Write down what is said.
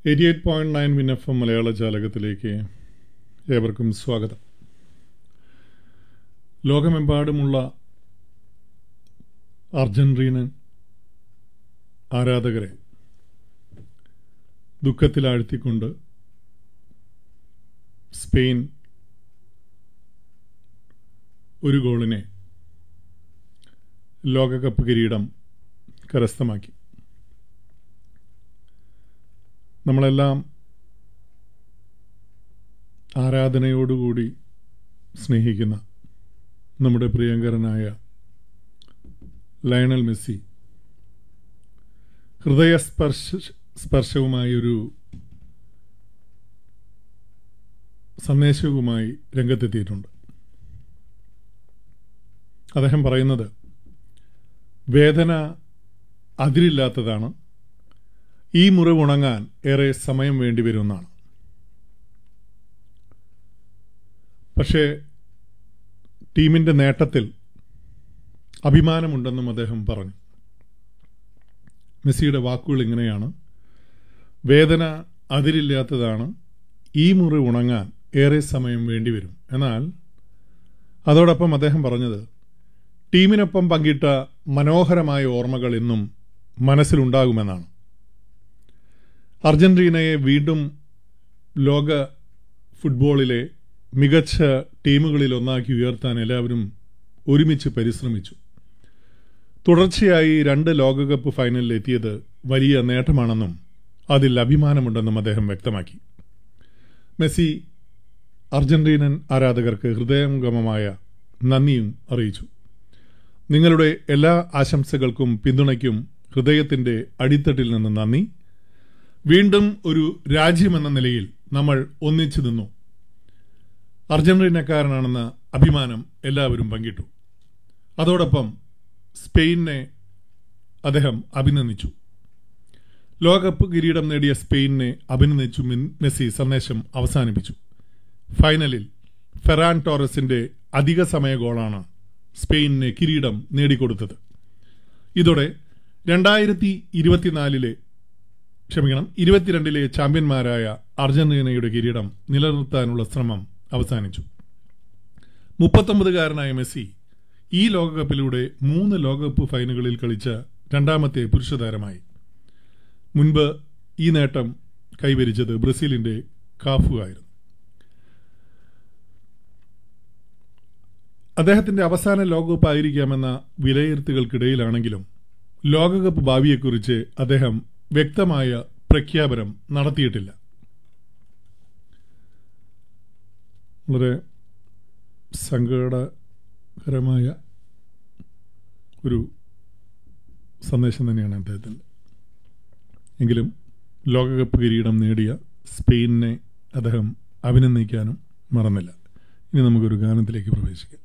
eighty eight point nine win F M മലയാള ജാലകത്തിലേക്ക് ഏവർക്കും സ്വാഗതം ലോകമെമ്പാടുമുള്ള അർജന്റീനൻ ആരാധകരെ ദുഃഖത്തിലാഴ്ത്തിക്കൊണ്ട് സ്പെയിൻ ഒരു ഗോളിനെ ലോകകപ്പ് കിരീടം കരസ്ഥമാക്കി നമ്മളെല്ലാം ആരാധനയോടുകൂടി സ്നേഹിക്കുന്ന നമ്മുടെ പ്രിയങ്കരനായ ലയണൽ മെസ്സി ഹൃദയസ്പർശ സ്പർശവുമായൊരു സന്ദേശവുമായി രംഗത്തെത്തിയിട്ടുണ്ട് അദ്ദേഹം പറയുന്നത് വേദന അതിരില്ലാത്തതാണ് ഈ മുറിവ് ഉണങ്ങാൻ ഏറെ സമയം വേണ്ടിവരുമെന്നാണ് പക്ഷേ ടീമിന്റെ നേട്ടത്തിൽ അഭിമാനമുണ്ടെന്നും അദ്ദേഹം പറഞ്ഞു മെസ്സിയുടെ വാക്കുകൾ ഇങ്ങനെയാണ് വേദന അതിരില്ലാത്തതാണ് ഈ മുറി ഉണങ്ങാൻ ഏറെ സമയം വേണ്ടിവരും എന്നാൽ അതോടൊപ്പം അദ്ദേഹം പറഞ്ഞത് ടീമിനൊപ്പം പങ്കിട്ട മനോഹരമായ ഓർമ്മകൾ എന്നും മനസ്സിലുണ്ടാകുമെന്നാണ് അർജന്റീനയെ വീണ്ടും ലോക ഫുട്ബോളിലെ മികച്ച ടീമുകളിൽ ഒന്നാക്കി ഉയർത്താൻ എല്ലാവരും ഒരുമിച്ച് പരിശ്രമിച്ചു തുടർച്ചയായി രണ്ട് ലോകകപ്പ് ഫൈനലിൽ എത്തിയത് വലിയ നേട്ടമാണെന്നും അതിൽ അഭിമാനമുണ്ടെന്നും അദ്ദേഹം വ്യക്തമാക്കി മെസ്സി അർജന്റീനൻ ആരാധകർക്ക് ഹൃദയംഗമമായ നന്ദിയും അറിയിച്ചു നിങ്ങളുടെ എല്ലാ ആശംസകൾക്കും പിന്തുണയ്ക്കും ഹൃദയത്തിന്റെ അടിത്തട്ടിൽ നിന്ന് നന്ദി വീണ്ടും ഒരു രാജ്യമെന്ന നിലയിൽ നമ്മൾ ഒന്നിച്ചു നിന്നു അർജന്റീനക്കാരനാണെന്ന അഭിമാനം എല്ലാവരും പങ്കിട്ടു അതോടൊപ്പം സ്പെയിനെ അദ്ദേഹം അഭിനന്ദിച്ചു ലോകകപ്പ് കിരീടം നേടിയ സ്പെയിനെ അഭിനന്ദിച്ചു മെസ്സി സന്ദേശം അവസാനിപ്പിച്ചു ഫൈനലിൽ ഫെറാൻ ടോറസിന്റെ അധിക സമയ ഗോളാണ് സ്പെയിനിന് കിരീടം നേടിക്കൊടുത്തത് ഇതോടെ രണ്ടായിരത്തി ഇരുപത്തിനാലിലെ ക്ഷമിക്കണം ഇരുപത്തിരണ്ടിലെ ചാമ്പ്യന്മാരായ അർജന്റീനയുടെ കിരീടം നിലനിർത്താനുള്ള ശ്രമം അവസാനിച്ചു മുപ്പത്തൊമ്പതുകാരനായ മെസ്സി ഈ ലോകകപ്പിലൂടെ മൂന്ന് ലോകകപ്പ് ഫൈനലുകളിൽ കളിച്ച രണ്ടാമത്തെ പുരുഷ താരമായി മുൻപ് ഈ നേട്ടം കൈവരിച്ചത് ബ്രസീലിന്റെ കാഫു ആയിരുന്നു അദ്ദേഹത്തിന്റെ അവസാന ലോകകപ്പ് ആയിരിക്കാമെന്ന വിലയിരുത്തലുകൾക്കിടയിലാണെങ്കിലും ലോകകപ്പ് ഭാവിയെക്കുറിച്ച് അദ്ദേഹം വ്യക്തമായ പ്രഖ്യാപനം നടത്തിയിട്ടില്ല വളരെ സങ്കടകരമായ ഒരു സന്ദേശം തന്നെയാണ് അദ്ദേഹത്തിൻ്റെ എങ്കിലും ലോകകപ്പ് കിരീടം നേടിയ സ്പെയിനിനെ അദ്ദേഹം അഭിനന്ദിക്കാനും മറന്നില്ല ഇനി നമുക്കൊരു ഗാനത്തിലേക്ക് പ്രവേശിക്കാം